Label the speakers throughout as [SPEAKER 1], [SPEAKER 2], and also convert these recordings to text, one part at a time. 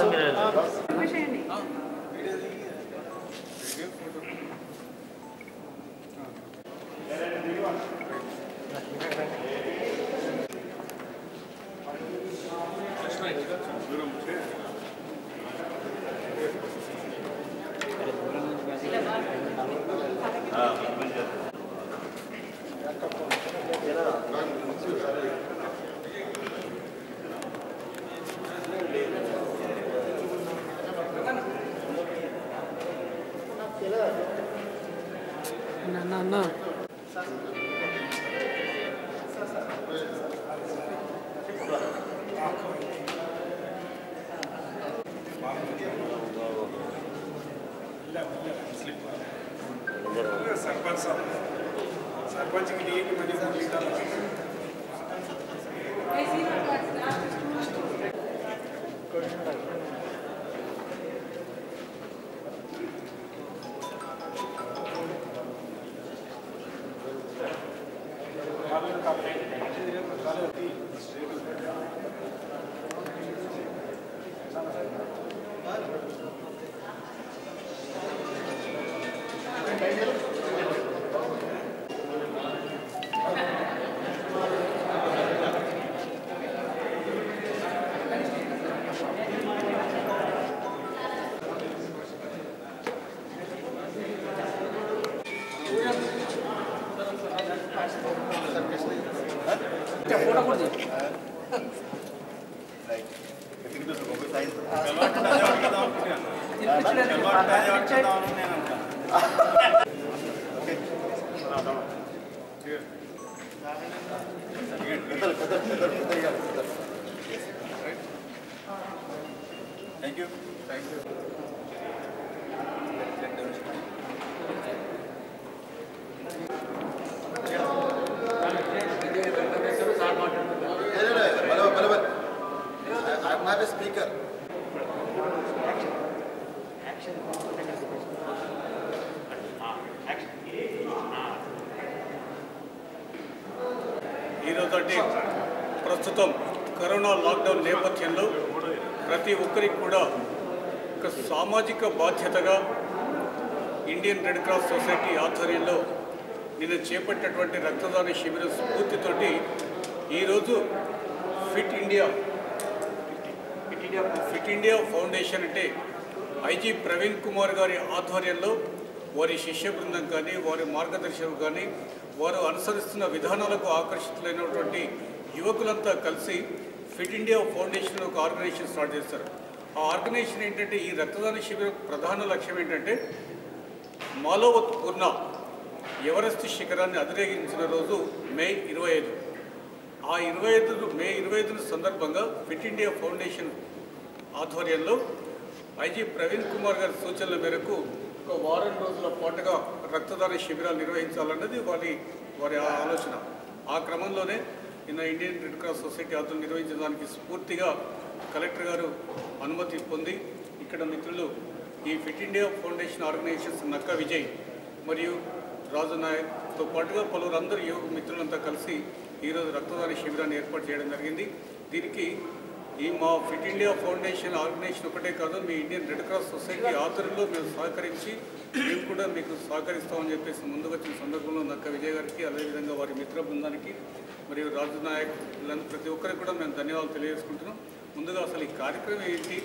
[SPEAKER 1] అన్న అన్న
[SPEAKER 2] सरपंच साहब सरपंच के लिए कि मैंने फोन लिखा था
[SPEAKER 3] thank you thank you I'm not a speaker.
[SPEAKER 2] ఈరోజు అంటే ప్రస్తుతం కరోనా లాక్డౌన్ నేపథ్యంలో ప్రతి ఒక్కరికి కూడా ఒక సామాజిక బాధ్యతగా ఇండియన్ రెడ్ క్రాస్ సొసైటీ ఆధ్వర్యంలో నిన్న చేపట్టినటువంటి రక్తదాన శిబిరం స్ఫూర్తితోటి ఈరోజు fit India fit India foundation అంటే ఐజీ ప్రవీణ్ కుమార్ గారి ఆధ్వర్యంలో వారి శిష్య బృందం కానీ వారి మార్గదర్శకులు కానీ వారు అనుసరిస్తున్న విధానాలకు ఆకర్షితులైనటువంటి యువకులంతా కలిసి ఫిట్ ఇండియా ఫౌండేషన్ ఒక ఆర్గనైజేషన్ స్టార్ట్ చేస్తారు ఆ ఆర్గనైజేషన్ ఏంటంటే ఈ రక్తదాన శిబిరం ప్రధాన లక్ష్యం ఏంటంటే మాలోవత్ పూర్ణ ఎవరెస్ట్ శిఖరాన్ని అధిరోహించిన రోజు మే ఇరవై ఐదు ఆ ఇరవై ఐదు మే ఇరవై ఐదు సందర్భంగా ఫిట్ ఇండియా ఫౌండేషన్ ఆధ్వర్యంలో ఐజీ ప్రవీణ్ కుమార్ గారి సూచనల మేరకు ఒక వారం రోజుల పాటుగా రక్తదాన శిబిరాలు నిర్వహించాలన్నది వారి వారి ఆ ఆలోచన ఆ క్రమంలోనే నిన్న ఇండియన్ రెడ్ క్రాస్ సొసైటీ ఆధ్వర్యం నిర్వహించడానికి స్ఫూర్తిగా కలెక్టర్ గారు అనుమతి పొంది ఇక్కడ మిత్రులు ఈ ఫిట్ ఇండియా ఫౌండేషన్ ఆర్గనైజేషన్స్ నక్క విజయ్ మరియు రాజు నాయక్తో పాటుగా పలువురు అందరు యువ మిత్రులంతా కలిసి ఈరోజు రక్తదాన శిబిరాన్ని ఏర్పాటు చేయడం జరిగింది దీనికి ఈ మా ఫిట్ ఇండియా ఫౌండేషన్ ఆర్గనైజేషన్ ఒకటే కాదు మీ ఇండియన్ రెడ్ క్రాస్ సొసైటీ ఆధ్వర్యంలో మేము సహకరించి మేము కూడా మీకు సహకరిస్తామని చెప్పేసి ముందుకు వచ్చిన సందర్భంలో నక్క విజయ్ గారికి అదేవిధంగా వారి మిత్ర బృందానికి మరియు రాజు నాయక్ వీళ్ళందరూ ప్రతి ఒక్కరికి కూడా మేము ధన్యవాదాలు తెలియజేసుకుంటున్నాం ముందుగా అసలు ఈ కార్యక్రమం ఏంటి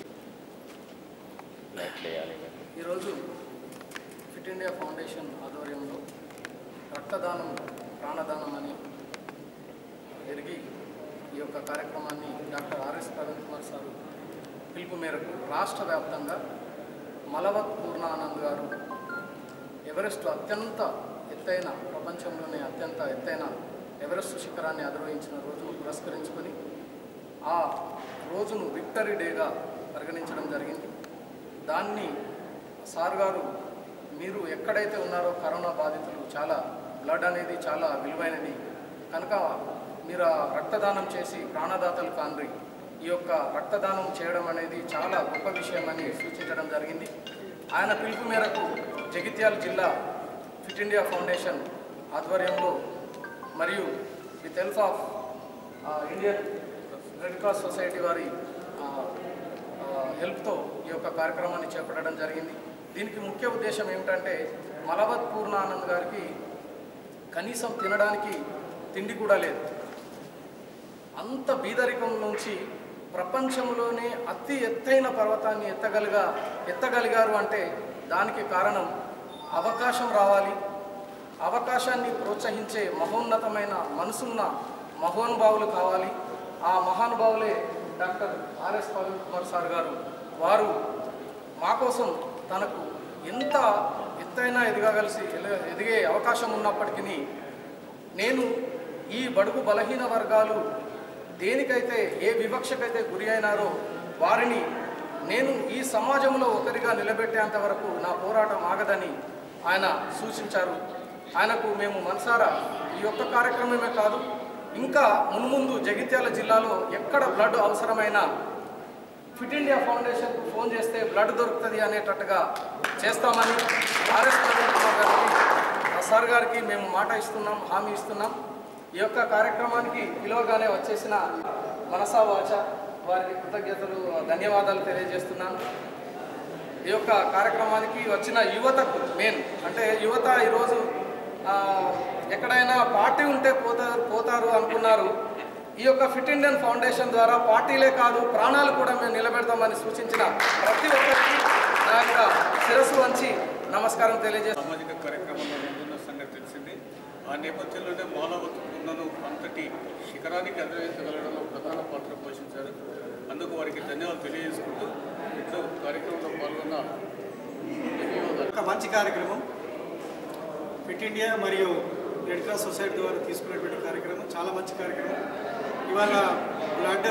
[SPEAKER 1] ఈరోజు ఫిట్ ఇండియా ఫౌండేషన్ ఆధ్వర్యంలో రక్తదానం ప్రాణదానం అని ఎరిగి ఈ యొక్క కార్యక్రమాన్ని doctor RS Praveen Kumar sir పిలుపు మేరకు రాష్ట్ర వ్యాప్తంగా మలవత్ పూర్ణానంద్ గారు ఎవరెస్ట్ అత్యంత ఎత్తైన ప్రపంచంలోనే అత్యంత ఎత్తైన ఎవరెస్ట్ శిఖరాన్ని అధిరోహించిన రోజును పురస్కరించుకొని ఆ రోజును విక్టరీ డేగా పరిగణించడం జరిగింది దాన్ని సార్ గారు మీరు ఎక్కడైతే ఉన్నారో కరోనా బాధితులు చాలా బ్లడ్ అనేది చాలా విలువైనది కనుక మీరు ఆ రక్తదానం చేసి ప్రాణదాతలు కాండ్రి ఈ యొక్క రక్తదానం చేయడం అనేది చాలా గొప్ప విషయం అని సూచించడం జరిగింది ఆయన పిలుపు మేరకు జగిత్యాల జిల్లా ఫిట్ ఇండియా ఫౌండేషన్ ఆధ్వర్యంలో మరియు with help of Indian red cross society వారి ఆ, ఆ, హెల్ప్తో ఈ యొక్క కార్యక్రమాన్ని చేపట్టడం జరిగింది దీనికి ముఖ్య ఉద్దేశం ఏమిటంటే మలవత్ పూర్ణానంద్ గారికి కనీసం తినడానికి తిండి కూడా లేదు అంత బీదరికం నుంచి ప్రపంచంలోనే అతి ఎత్తైన పర్వతాన్ని ఎత్తగలిగా ఎత్తగలిగారు అంటే దానికి కారణం అవకాశం రావాలి అవకాశాన్ని ప్రోత్సహించే మహోన్నతమైన మనసున్న మహోనుభావులు కావాలి ఆ మహానుభావులే doctor RS Pavan Kumar sir గారు వారు మా కోసం తనకు ఎంత ఎత్తైన ఎదగగలిసి ఎల- ఎదిగే అవకాశం ఉన్నప్పటికీ నేను ఈ బడుగు బలహీన వర్గాలు దేనికైతే ఏ వివక్షకైతే గురి అయినారో వారిని నేను ఈ సమాజంలో ఒకరిగా నిలబెట్టేంత వరకు నా పోరాటం ఆగదని ఆయన సూచించారు ఆయనకు మేము మనసారా ఈ యొక్క కార్యక్రమమే కాదు ఇంకా మున్ముందు జగిత్యాల జిల్లాలో ఎక్కడ బ్లడ్ అవసరమైన ఫిట్ ఇండియా ఫౌండేషన్కు ఫోన్ చేస్తే బ్లడ్ దొరుకుతుంది అనేటట్టుగా చేస్తామని ఆర్ఎస్ ప్రవీణ్ కుమార్ గారికి ఆ సార్ గారికి మేము మాట ఇస్తున్నాం హామీ ఇస్తున్నాం ఈ యొక్క కార్యక్రమానికి పిలవగానే వచ్చేసిన మనసా వాచ వారికి కృతజ్ఞతలు ధన్యవాదాలు తెలియజేస్తున్నాను ఈ యొక్క కార్యక్రమానికి వచ్చిన యువతకు మెయిన్ అంటే యువత ఈరోజు ఆ, ఎక్కడైనా పార్టీ ఉంటే పోతారు పోతారు అనుకున్నారు ఈ యొక్క ఫిట్ ఇండియన్ ఫౌండేషన్ ద్వారా పార్టీలే కాదు ప్రాణాలు కూడా మేము నిలబెడతామని సూచించిన ప్రతి ఒక్కరికి నా యొక్క శిరస్సు వంచి నమస్కారం తెలియజేస్తాను
[SPEAKER 2] సామాజిక కార్యక్రమంలో ముందున్న సంగతి తెలిసింది ఆ నేపథ్యంలోనే మానవత బృందను అంతటి శిఖరానికి అధిరోహించగలడంలో ప్రధాన పాత్ర పోషించారు అందుకు వారికి ధన్యవాదాలు తెలియజేసుకుంటూ ఇట్లు కార్యక్రమంలో పాల్గొన్న ధన్యవాదాలు
[SPEAKER 3] ఒక మంచి కార్యక్రమం ఫిట్ ఇండియా మరియు రెడ్ క్రాస్ సొసైటీ ద్వారా తీసుకున్నటువంటి కార్యక్రమం చాలా మంచి కార్యక్రమం ఇవాళ బ్లడ్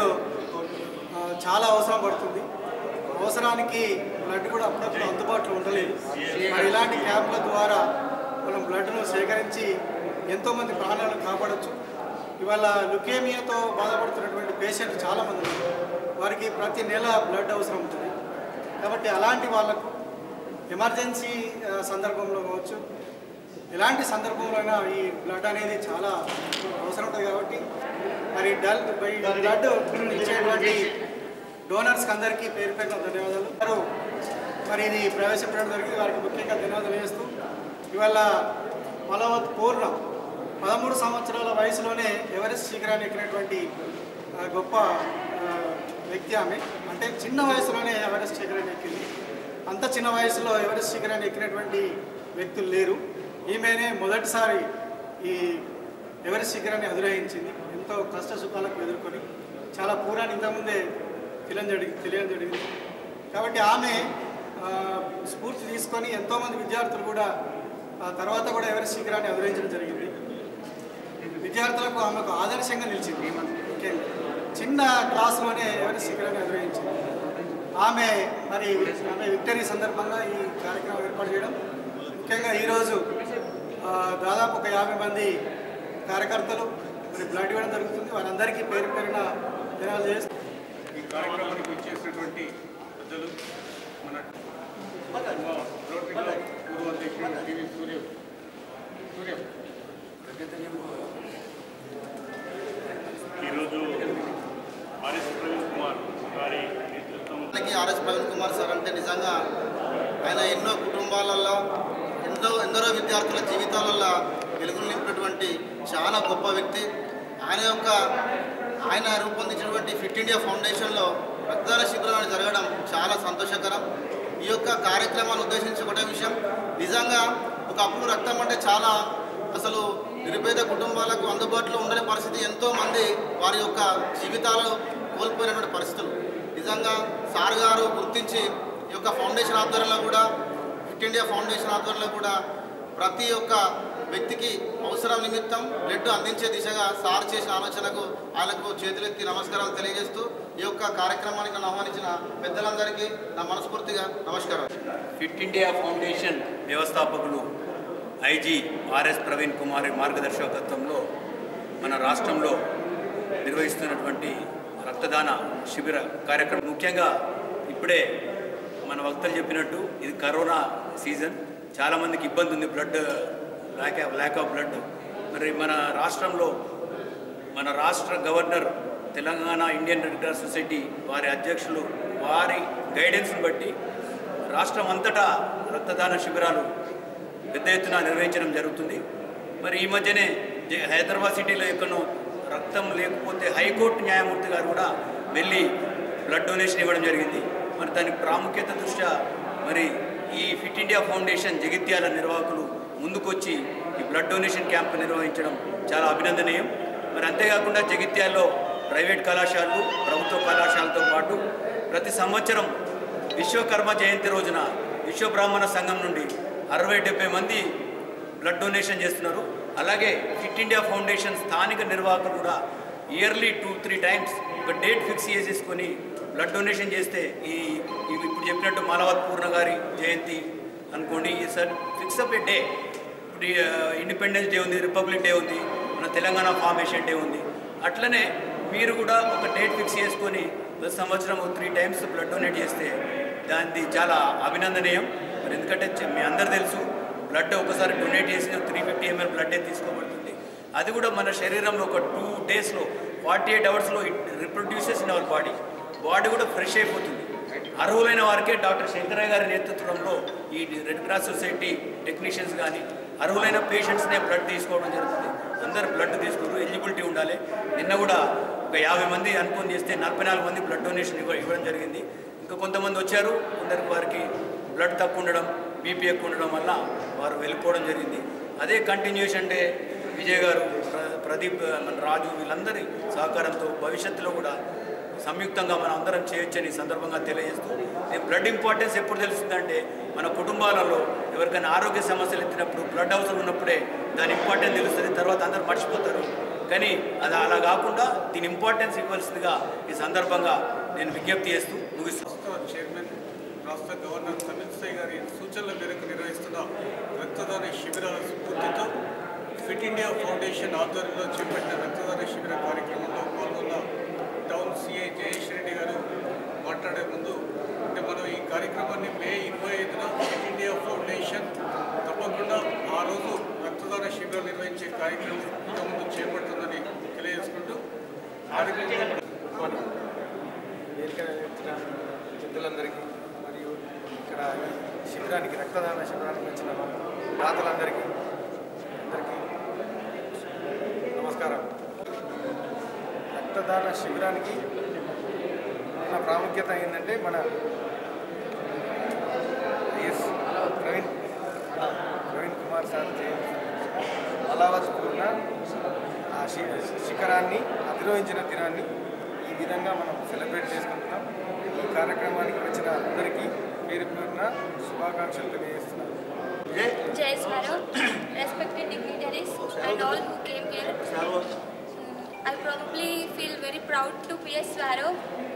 [SPEAKER 3] ఆ, చాలా అవసరం పడుతుంది అవసరానికి బ్లడ్ కూడా అప్పుడప్పుడు అందుబాటులో ఉండలేదు మరి ఇలాంటి క్యాంపుల ద్వారా మనం బ్లడ్ను సేకరించి ఎంతోమంది ప్రాణాలను కాపాడొచ్చు ఇవాళ లుకేమియాతో బాధపడుతున్నటువంటి పేషెంట్ చాలామంది ఉన్నారు వారికి ప్రతి నెల బ్లడ్ అవసరం ఉంటుంది కాబట్టి అలాంటి వాళ్ళకు ఎమర్జెన్సీ ఆ, సందర్భంలో కావచ్చు ఎలాంటి సందర్భంలో అయినా ఈ బ్లడ్ అనేది చాలా అవసరం ఉంటుంది కాబట్టి మరి డల్ ఈ బ్లడ్ ఇచ్చేటువంటి డోనర్స్కి అందరికీ పేరు పేరున ధన్యవాదాలు వారు మరి ఇది ప్రవేశపెట్టడం జరిగింది వారికి ముఖ్యంగా ధన్యవాదాలు చేస్తూ ఇవాళ మలవత్ పూర్ణ పదమూడు సంవత్సరాల వయసులోనే ఎవరెస్ట్ శిఖరాన్ని ఎక్కినటువంటి ఆ, గొప్ప ఆ, వ్యక్తి ఆమె అంటే చిన్న వయసులోనే ఎవరెస్ట్ శిఖరాన్ని ఎక్కింది అంత చిన్న వయసులో ఎవరెస్ట్ శిఖరాన్ని ఎక్కినటువంటి వ్యక్తులు లేరు ఈమెనే మొదటిసారి ఈ ఎవరెస్ట్ శిఖరాన్ని అధిరోహించింది ఎంతో కష్ట సుఖాలకు ఎదుర్కొని చాలా పూరాన్ని ఇంతకుముందే తెలియడం జరిగి తెలియడం జరిగింది కాబట్టి ఆమె ఆ, స్ఫూర్తి తీసుకొని ఎంతోమంది విద్యార్థులు కూడా ఆ తర్వాత కూడా ఎవరెస్ట్ శిఖరాన్ని అధిరోహించడం జరిగింది విద్యార్థులకు ఆమెకు ఆదర్శంగా నిలిచింది ముఖ్యంగా చిన్న క్లాసులోనే ఎవరెస్ట్ శిఖరాన్ని అధిరోహించింది ఆమె మరి ఆమె విక్టరీ సందర్భంగా ఈ కార్యక్రమం ఏర్పాటు చేయడం ముఖ్యంగా ఈరోజు ఆ, దాదాపు ఒక యాభై మంది కార్యకర్తలు మరి బ్లడ్ ఇవ్వడం జరుగుతుంది వారందరికీ పేరు పేరున ధన్యవాదాలు చేస్తూ
[SPEAKER 2] ఈ కార్యక్రమానికి వచ్చేసినటువంటి పెద్దలు మన మా రోటరీలో పూర్వ అధ్యక్షుడు టీవీ సూర్య సూర్య
[SPEAKER 4] ఈరోజు ఆర్ఎస్ ప్రవీణ్ కుమార్ గారి నేతృత్వం
[SPEAKER 5] మనకి ఆర్ఎస్ ప్రవీణ్ కుమార్ సార్ అంటే నిజంగా ఆయన ఎన్నో కుటుంబాలల్లో ఎంతో ఎందరో విద్యార్థుల జీవితాలల్లో వెలుగులు నింపినటువంటి చాలా గొప్ప వ్యక్తి ఆయన యొక్క ఆయన రూపొందించినటువంటి ఫిట్ ఇండియా ఫౌండేషన్లో రక్తదాన శిబిరాలు జరగడం చాలా సంతోషకరం ఈ యొక్క కార్యక్రమాన్ని ఉద్దేశించి ఒకటే విషయం నిజంగా ఒకప్పుడు రక్తం అంటే చాలా అసలు నిరుపేద కుటుంబాలకు అందుబాటులో ఉండని పరిస్థితి ఎంతో మంది వారి యొక్క జీవితాలు కోల్పోయినటువంటి పరిస్థితులు నిజంగా సార్ గారు గుర్తించి ఈ యొక్క ఫౌండేషన్ ఆధ్వర్యంలో కూడా ఫిట్ ఇండియా ఫౌండేషన్ ఆధ్వర్యంలో కూడా ప్రతి ఒక్క వ్యక్తికి అవసరం నిమిత్తం బ్లడ్ అందించే దిశగా సార్ చేసిన ఆలోచనకు ఆయనకు చేతులెత్తి నమస్కారాలు తెలియజేస్తూ ఈ యొక్క కార్యక్రమానికి నన్ను ఆహ్వానించిన పెద్దలందరికీ నా మనస్ఫూర్తిగా నమస్కారం
[SPEAKER 6] ఫిట్ ఇండియా ఫౌండేషన్ వ్యవస్థాపకులు ఐజీ ఆర్ఎస్ ప్రవీణ్ కుమార్ మార్గదర్శకత్వంలో మన రాష్ట్రంలో నిర్వహిస్తున్నటువంటి రక్తదాన శిబిర కార్యక్రమం ముఖ్యంగా ఇప్పుడే మన వక్తలు చెప్పినట్టు ఇది కరోనా సీజన్ చాలామందికి ఇబ్బంది ఉంది blood lack lack of blood మరి మన రాష్ట్రంలో మన రాష్ట్ర governor Telangana Indian red cross society వారి అధ్యక్షులు వారి గైడెన్స్ని బట్టి రాష్ట్రం అంతటా రక్తదాన శిబిరాలు పెద్ద ఎత్తున నిర్వహించడం జరుగుతుంది మరి ఈ మధ్యనే జే- హైదరాబాద్ సిటీలో ఎక్కడో రక్తం లేకపోతే హైకోర్టు న్యాయమూర్తి గారు కూడా వెళ్ళి బ్లడ్ డొనేషన్ ఇవ్వడం జరిగింది మరి దాని ప్రాముఖ్యత దృష్ట్యా మరి ఈ ఫిట్ ఇండియా ఫౌండేషన్ జగిత్యాల నిర్వాహకులు ముందుకొచ్చి ఈ బ్లడ్ డొనేషన్ క్యాంప్ నిర్వహించడం చాలా అభినందనీయం మరి అంతేకాకుండా జగిత్యాల్లో ప్రైవేట్ కళాశాలలు ప్రభుత్వ కళాశాలతో పాటు ప్రతి సంవత్సరం విశ్వకర్మ జయంతి రోజున విశ్వ బ్రాహ్మణ సంఘం నుండి అరవై డెబ్బై మంది బ్లడ్ డొనేషన్ చేస్తున్నారు అలాగే ఫిట్ ఇండియా ఫౌండేషన్ స్థానిక నిర్వాహకులు కూడా ఇయర్లీ టూ త్రీ టైమ్స్ ఒక డేట్ ఫిక్స్ చేసేసుకొని బ్లడ్ డొనేషన్ చేస్తే ఈ ఇవి ఇప్పుడు చెప్పినట్టు మాలవత్ పూర్ణ గారి జయంతి అనుకోండి ఈ sir fix up a day ఇప్పుడు ఈ, ఆ, ఇండిపెండెన్స్ డే ఉంది రిపబ్లిక్ డే ఉంది మన తెలంగాణ ఫార్మేషన్ డే ఉంది అట్లనే మీరు కూడా ఒక డేట్ ఫిక్స్ చేసుకొని ప్రతి సంవత్సరం త్రీ టైమ్స్ బ్లడ్ డొనేట్ చేస్తే దాన్ని చాలా అభినందనీయం మరి ఎందుకంటే చె- మీ అందరు తెలుసు బ్లడ్ ఒకసారి డొనేట్ చేసిన త్రీ ఫిఫ్టీ ఎంఎల్ బ్లడ్డే తీసుకోబడుతుంది అది కూడా మన శరీరంలో ఒక టూ డేస్లో ఫార్టీ ఎయిట్ అవర్స్లో it reproduces in our body body కూడా ఫ్రెష్ అయిపోతుంది అర్హులైన వారికే డాక్టర్ శంకరయ్య గారి నేతృత్వంలో ఈ రెడ్ క్రాస్ సొసైటీ టెక్నీషియన్స్ కానీ అర్హులైన పేషెంట్స్నే బ్లడ్ తీసుకోవడం జరుగుతుంది అందరు బ్లడ్ తీసుకోరు ఎలిజిబిలిటీ ఉండాలి నిన్న కూడా ఒక యాభై మంది అనుకుని చేస్తే నలభై నాలుగు మంది బ్లడ్ డొనేషన్ ఇవ్వ ఇవ్వడం జరిగింది ఇంకా కొంతమంది వచ్చారు కొందరికి వారికి బ్లడ్ తక్కువ ఉండడం బీపీ ఎక్కువ ఉండడం వల్ల వారు వెళ్ళిపోవడం జరిగింది అదే కంటిన్యూషన్ అంటే విజయ్ గారు ప్ర- ప్రదీప్ మన రాజు వీళ్ళందరి సహకారంతో భవిష్యత్తులో కూడా సంయుక్తంగా మనం అందరం చేయొచ్చని ఈ సందర్భంగా తెలియజేస్తూ ఈ బ్లడ్ ఇంపార్టెన్స్ ఎప్పుడు తెలుస్తుందంటే మన కుటుంబాలలో ఎవరికైనా ఆరోగ్య సమస్యలు ఎత్తినప్పుడు బ్లడ్ అవసరం ఉన్నప్పుడే దాని ఇంపార్టెన్స్ తెలుస్తుంది తర్వాత అందరూ మర్చిపోతారు కానీ అది అలా కాకుండా దీని ఇంపార్టెన్స్ ఇవ్వాల్సిందిగా ఈ సందర్భంగా నేను విజ్ఞప్తి చేస్తూ ముగిస్తాను
[SPEAKER 2] రాష్ట్ర చైర్మన్ రాష్ట్ర గవర్నర్ తమిళసై గారి సూచనల మేరకు నిర్వహిస్తున్న రక్తదాన శిబిరాల స్ఫూర్తితో ఫిట్ ఇండియా ఫౌండేషన్ ఆధ్వర్యంలో చేపట్టిన రక్తదాన శిబిర కార్యక్రమంలో పాల్గొన్న టౌన్ సిఐ జయేష్ రెడ్డి గారు మాట్లాడే ముందు అంటే మనం ఈ కార్యక్రమాన్ని మే ఇరవై ఐదున ఫిట్ ఇండియా ఫౌండేషన్ తప్పకుండా ఆ రోజు రక్తదాన శిబిరం నిర్వహించే కార్యక్రమం ఇక ముందు చేపడుతుందని తెలియజేసుకుంటూ కార్యక్రమంలో
[SPEAKER 3] వేదిక ఎత్తిన పెద్దలందరికీ మరియు ఇక్కడ ఈ శిబిరానికి రక్తదాన శిబిరానికి వచ్చిన దాతలందరికీ అందరికీ నమస్కారం రక్తదాన శిబిరానికి ఉన్న ప్రాముఖ్యత ఏంటంటే మన ఎస్ ప్రవీణ్ ప్రవీణ్ కుమార్ సార్ జయంతి అలావత్ పూర్ణ ఆ శి శిఖరాన్ని అధిరోహించిన దినాన్ని ఈ విధంగా మనం సెలబ్రేట్ చేసుకుంటున్నాం ఈ కార్యక్రమానికి వచ్చిన అందరికీ పేరు పేరున శుభాకాంక్షలు తెలియజేస్తున్నాను
[SPEAKER 7] Jai Sparrow, respected dignitaries and all who came here. Mm, I probably feel very proud to be a Sparrow.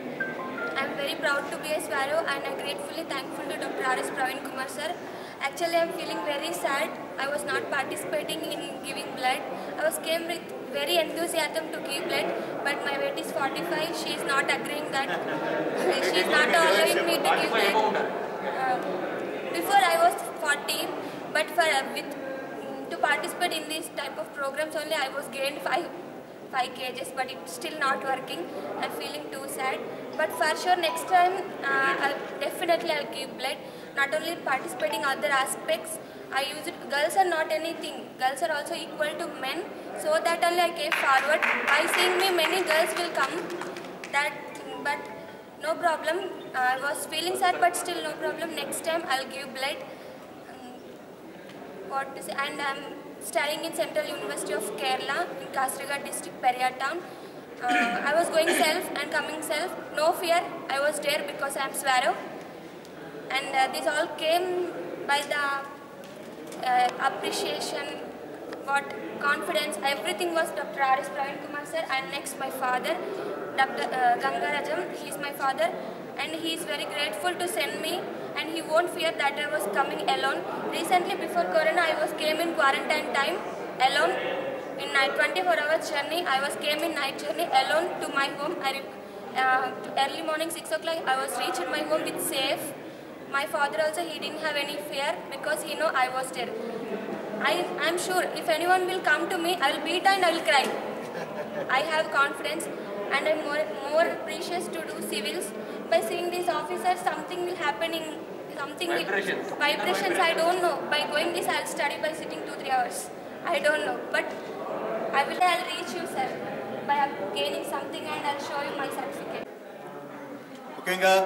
[SPEAKER 7] I'm very proud to be a Sparrow and I'm gratefully thankful to Dr. R.S. Praveen Kumar sir. Actually, I'm feeling very sad. I was not participating in giving blood. I was came with very enthusiasm to give blood, but my weight is 45. She is not agreeing that. she is not allowing me to give blood. Uh, before I was 40, but for uh, with mm, to participate in this type of programs only I was gained five five kgs, but it's still not working. I'm feeling too sad. But for sure, next time uh, I'll definitely I'll give blood. Not only participating other aspects. I use it. Girls are not anything. Girls are also equal to men. So that only I came forward. By seeing me, many girls will come. That, but no problem. I was feeling sad, but still no problem. Next time I'll give blood. Um, what to say? And I'm studying in Central University of Kerala in Kasaragod district, Periyar town. Uh, I was going self and coming self. No fear. I was there because I'm Sparrow. And uh, this all came by the uh, appreciation, what confidence, everything was Dr. R.S. Praveen Kumar sir and next my father, Dr. Uh, Gangarajam, he is my father and he is very grateful to send me and he won't fear that I was coming alone. Recently before Corona I was came in quarantine time alone in night 24 hours journey. I was came in night journey alone to my home. I, re- uh, early morning 6 o'clock I was reached my home with safe. My father also he didn't have any fear because he know I was there. I am sure if anyone will come to me, I will beat and I will cry. I have confidence and I'm more, more precious to do civils. by seeing these officers, something will happen in something
[SPEAKER 6] Vibrations.
[SPEAKER 7] Will, vibrations. I don't know. By going this, I'll study by sitting two three hours. I don't know, but I will. I'll reach you, sir, by gaining something, and I'll show you my certificate.
[SPEAKER 8] ముఖ్యంగా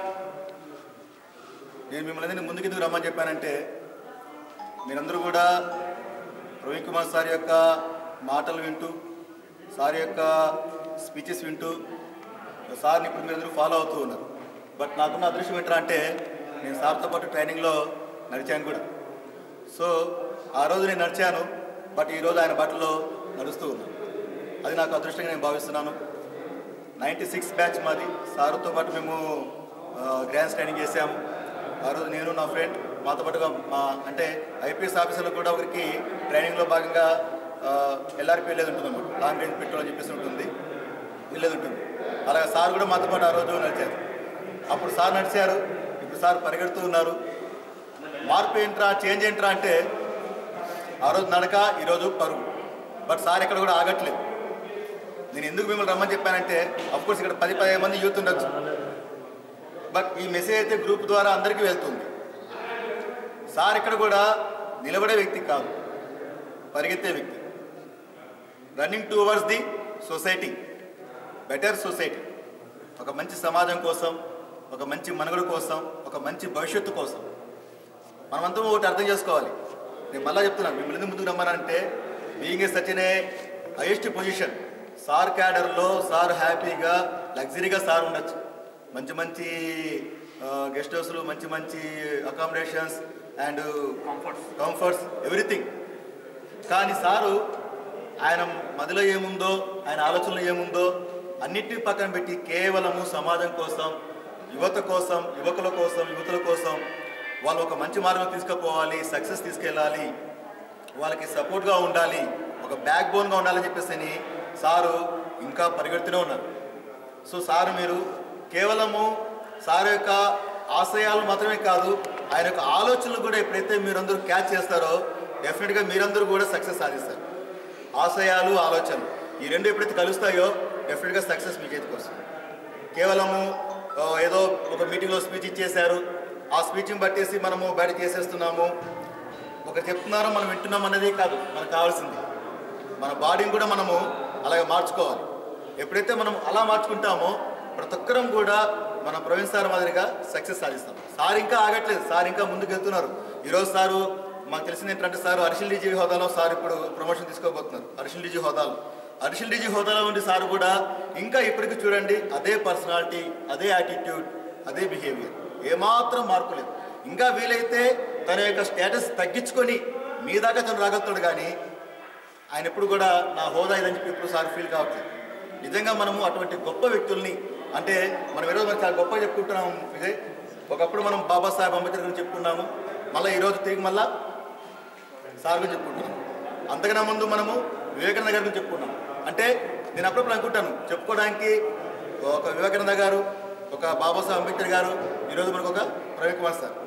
[SPEAKER 8] నేను మిమ్మల్ని అందరినీ ముందుకు ఎందుకు రమ్మని చెప్పానంటే మీరందరూ కూడా ప్రవీణ్ కుమార్ సార్ యొక్క మాటలు వింటూ సార్ యొక్క స్పీచెస్ వింటూ సార్ని ఇప్పుడు మీరందరూ ఫాలో అవుతూ ఉన్నారు బట్ నాకున్న అదృష్టం ఏంటంటే అంటే నేను సార్తో పాటు ట్రైనింగ్లో నడిచాను కూడా సో ఆ రోజు నేను నడిచాను బట్ ఈరోజు ఆయన బట్టలో నడుస్తూ ఉన్నాను అది నాకు అదృష్టంగా నేను భావిస్తున్నాను నైంటీ సిక్స్ బ్యాచ్ మాది సార్తో పాటు మేము ఆ, గ్రాండ్స్ ట్రైనింగ్ చేసాము ఆ రోజు నేను నా ఫ్రెండ్ మాతో పాటుగా మా అంటే ఐపీఎస్ ఆఫీసర్లు కూడా ఒకరికి ట్రైనింగ్లో భాగంగా ఎల్ఆర్పి వెళ్ళేది ఉంటుంది అన్నమాట లాంగ్ రేంజ్ పెట్రోల్ అని చెప్పేసి ఉంటుంది వెళ్ళేది ఉంటుంది అలాగే సార్ కూడా మాతో పాటు ఆ రోజు నడిచారు అప్పుడు సార్ నడిచారు ఇప్పుడు సార్ పరిగెడుతూ ఉన్నారు మార్పు ఏంట్రా చేంజ్ ఏంట్రా అంటే ఆ రోజు నడక ఈరోజు పరుగు బట్ సార్ ఇక్కడ కూడా ఆగట్లేదు నేను ఎందుకు మిమ్మల్ని రమ్మని చెప్పానంటే కోర్స్ ఇక్కడ పది పదిహేను మంది యూత్ ఉండొచ్చు బట్ ఈ మెసేజ్ అయితే గ్రూప్ ద్వారా అందరికీ వెళ్తుంది సార్ ఇక్కడ కూడా నిలబడే వ్యక్తి కాదు పరిగెత్తే వ్యక్తి running towards the society better society ఒక మంచి సమాజం కోసం ఒక మంచి మనుగడ కోసం ఒక మంచి భవిష్యత్తు కోసం మనమంతా ఒకటి అర్థం చేసుకోవాలి నేను మళ్ళీ చెప్తున్నాను మిమ్మల్ని ఎందుకు ముందుకు రమ్మనంటే being a such a highest position sir క్యాడర్లో సార్ హ్యాపీగా లగ్జరీగా సార్ ఉండొచ్చు మంచి మంచి గెస్ట్ హౌస్లు మంచి మంచి accommodations and comforts comforts everything కానీ సారు ఆయన మదిలో ఏముందో ఆయన ఆలోచనలో ఏముందో అన్నిటిని పక్కన పెట్టి కేవలము సమాజం కోసం యువత కోసం యువకుల కోసం యువతుల కోసం వాళ్ళు ఒక మంచి మార్గం తీసుకుపోవాలి సక్సెస్ తీసుకెళ్ళాలి వాళ్ళకి సపోర్ట్గా ఉండాలి ఒక బ్యాక్ బోన్గా ఉండాలని చెప్పేసి అని సారు ఇంకా పరిగెడుతూనే ఉన్నారు సో సారు మీరు కేవలము సార్ యొక్క ఆశయాలు మాత్రమే కాదు ఆయన యొక్క ఆలోచనలు కూడా ఎప్పుడైతే మీరందరూ క్యాచ్ చేస్తారో డెఫినెట్గా మీరందరూ కూడా సక్సెస్ సాధిస్తారు ఆశయాలు ఆలోచనలు ఈ రెండు ఎప్పుడైతే కలుస్తాయో డెఫినెట్గా సక్సెస్ మీ చేతికి వస్తుంది కేవలము ఆ, ఏదో ఒక మీటింగ్లో స్పీచ్ ఇచ్చేశారు ఆ స్పీచ్ని బట్టేసి మనము బయట చేసేస్తున్నాము ఒక చెప్తున్నారో మనం వింటున్నాం అనేది కాదు మనకు కావాల్సింది మన బాడీని కూడా మనము అలాగే మార్చుకోవాలి ఎప్పుడైతే మనం అలా మార్చుకుంటామో ప్రతి ఒక్కరం కూడా మన ప్రవీణ్ సార్ మాదిరిగా సక్సెస్ సాధిస్తాం సార్ ఇంకా ఆగట్లేదు సార్ ఇంకా ముందుకు వెళ్తున్నారు ఈరోజు సారు మాకు తెలిసింది ఏంటంటే సార్ అరిషిల్ డీజీ హోదాలో సార్ ఇప్పుడు ప్రమోషన్ తీసుకోబోతున్నారు అరిషిల్ డీజీ హోదాలో అరిషిల్ డీజీ హోదాలో ఉండి సార్ కూడా ఇంకా ఇప్పటికీ చూడండి అదే పర్సనాలిటీ అదే యాటిట్యూడ్ అదే బిహేవియర్ ఏమాత్రం మార్పు లేదు ఇంకా వీలైతే తన యొక్క స్టేటస్ తగ్గించుకొని మీ దాకా తను రాగలుగుతాడు కానీ ఆయన ఎప్పుడు కూడా నా హోదా ఇదని చెప్పి ఇప్పుడు సార్ ఫీల్ కావట్లేదు నిజంగా మనము అటువంటి గొప్ప వ్యక్తుల్ని అంటే మనం ఈరోజు మనం చాలా గొప్పగా చెప్పుకుంటున్నాము విజయ్ ఒకప్పుడు మనం బాబాసాహెబ్ అంబేద్కర్ గురించి చెప్పుకున్నాము మళ్ళీ ఈరోజు తిరిగి మళ్ళా సార్ గురించి చెప్పుకుంటున్నాం అంతకన్నా ముందు మనము వివేకానంద గారి గురించి చెప్పుకున్నాం అంటే నేను అప్పుడప్పుడు అనుకుంటాను చెప్పుకోవడానికి ఒక వివేకానంద గారు ఒక బాబాసాహెబ్ అంబేద్కర్ గారు ఈరోజు మనకు ఒక ప్రవీణ్ కుమార్ సార్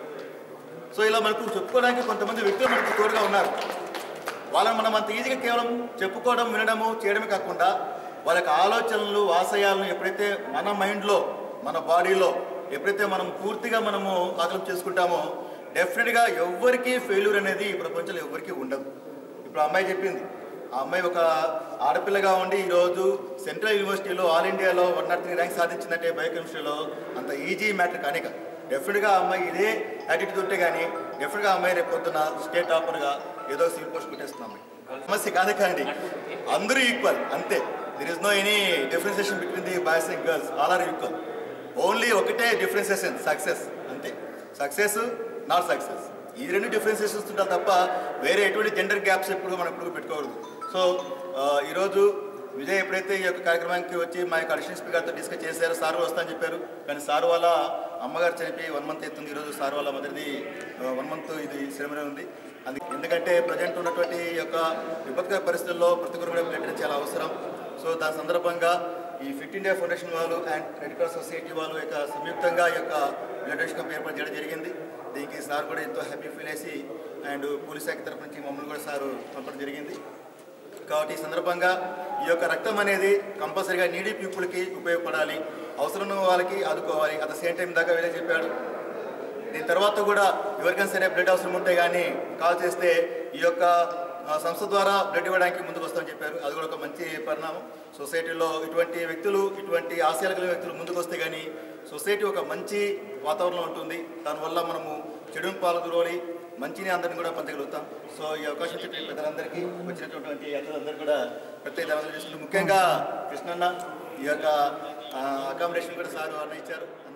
[SPEAKER 8] సో ఇలా మనకు చెప్పుకోవడానికి కొంతమంది వ్యక్తులు మనకు తోడుగా ఉన్నారు వాళ్ళని మనం అంత ఈజీగా కేవలం చెప్పుకోవడం వినడము చేయడమే కాకుండా వాళ్ళ యొక్క ఆలోచనలు ఆశయాలను ఎప్పుడైతే మన మైండ్లో మన బాడీలో ఎప్పుడైతే మనం పూర్తిగా మనము ఆకలం చేసుకుంటామో డెఫినెట్గా ఎవ్వరికీ ఫెయిల్యూర్ అనేది ఈ ప్రపంచంలో ఎవ్వరికీ ఉండదు ఇప్పుడు ఆ అమ్మాయి చెప్పింది ఆ అమ్మాయి ఒక ఆడపిల్లగా ఉండి ఈరోజు సెంట్రల్ యూనివర్సిటీలో ఆల్ ఇండియాలో వన్ నాట్ త్రీ ర్యాంక్ సాధించిందంటే బయోకెమిస్ట్రీలో అంత ఈజీ మ్యాటర్ కానీ కాదు డెఫినెట్గా ఆ అమ్మాయి ఇదే యాటిట్యూడ్ ఉంటే కానీ డెఫినెట్గా ఆ అమ్మాయి రేపు పొద్దున స్టేట్ టాపర్గా ఏదో సివిల్ పోస్ట్ పెట్టేస్తున్నాం సమస్య కాదు కానీ అందరూ ఈక్వల్ అంతే there is no any differentiation between the boys and girls all are equal only ఒకటే డిఫరెన్సియేషన్ సక్సెస్ అంతే సక్సెస్ నాట్ సక్సెస్ ఈ రెండు డిఫరెన్సియేషన్స్ ఉంటాయి తప్ప వేరే ఎటువంటి జెండర్ గ్యాప్స్ ఎప్పుడు మనం ఎప్పుడు పెట్టుకోకూడదు సో ఆ, ఈరోజు విజయ్ ఎప్పుడైతే ఈ యొక్క కార్యక్రమానికి వచ్చి మా యొక్క అడిషనల్ స్పీకర్తో డిస్కస్ చేశారు సార్ వస్తా అని చెప్పారు కానీ సార్ వాళ్ళ అమ్మగారు చనిపోయి వన్ మంత్ అవుతుంది ఈరోజు సార్ వాళ్ళ మదర్ది వన్ మంత్ ఇది సెరమనీ ఉంది అది ఎందుకంటే ప్రజెంట్ ఉన్నటువంటి ఈ యొక్క విపత్కర పరిస్థితుల్లో ప్రతి ఒక్కరు కూడా బ్లడ్ చాలా అవసరం సో దాని సందర్భంగా ఈ ఫిట్ ఇండియా ఫౌండేషన్ వాళ్ళు అండ్ రెడ్ క్రాస్ సొసైటీ వాళ్ళు యొక్క సంయుక్తంగా ఈ యొక్క బ్లడ్ డొనేషన్ క్యాంప్ ఏర్పాటు చేయడం జరిగింది దీనికి సార్ కూడా ఎంతో హ్యాపీ ఫీల్ చేసి అండ్ పోలీస్ శాఖ తరఫు నుంచి మమ్మల్ని కూడా సార్ పంపడం జరిగింది కాబట్టి ఈ సందర్భంగా ఈ యొక్క రక్తం అనేది కంపల్సరీగా నీడీ పీపుల్కి ఉపయోగపడాలి అవసరం ఉన్న వాళ్ళకి ఆదుకోవాలి అట్ ద సేమ్ టైం దాకా వేరే చెప్పాడు దీని తర్వాత కూడా ఎవరికైనా సరే బ్లడ్ అవసరం ఉంటే కానీ కాల్ చేస్తే ఈ యొక్క ఆ, సంస్థ ద్వారా బ్లడ్ ఇవ్వడానికి ముందుకు వస్తామని చెప్పారు అది కూడా ఒక మంచి పరిణామం సొసైటీలో ఇటువంటి వ్యక్తులు ఇటువంటి ఆశయాలు కలిగిన వ్యక్తులు ముందుకు వస్తే కానీ సొసైటీ ఒక మంచి వాతావరణం ఉంటుంది దానివల్ల మనము చెడును పాల్గొని మంచిని అందరిని కూడా పంచగలుగుతాం సో ఈ అవకాశం చెప్పిన పెద్దలందరికీ వచ్చినటువంటి అతలందరూ కూడా ప్రత్యేక ధన్యవాదాలు చేసుకుంటూ ముఖ్యంగా కృష్ణన్న ఈ యొక్క అకామిడేషన్ కూడా సార్ వారిని ఇచ్చారు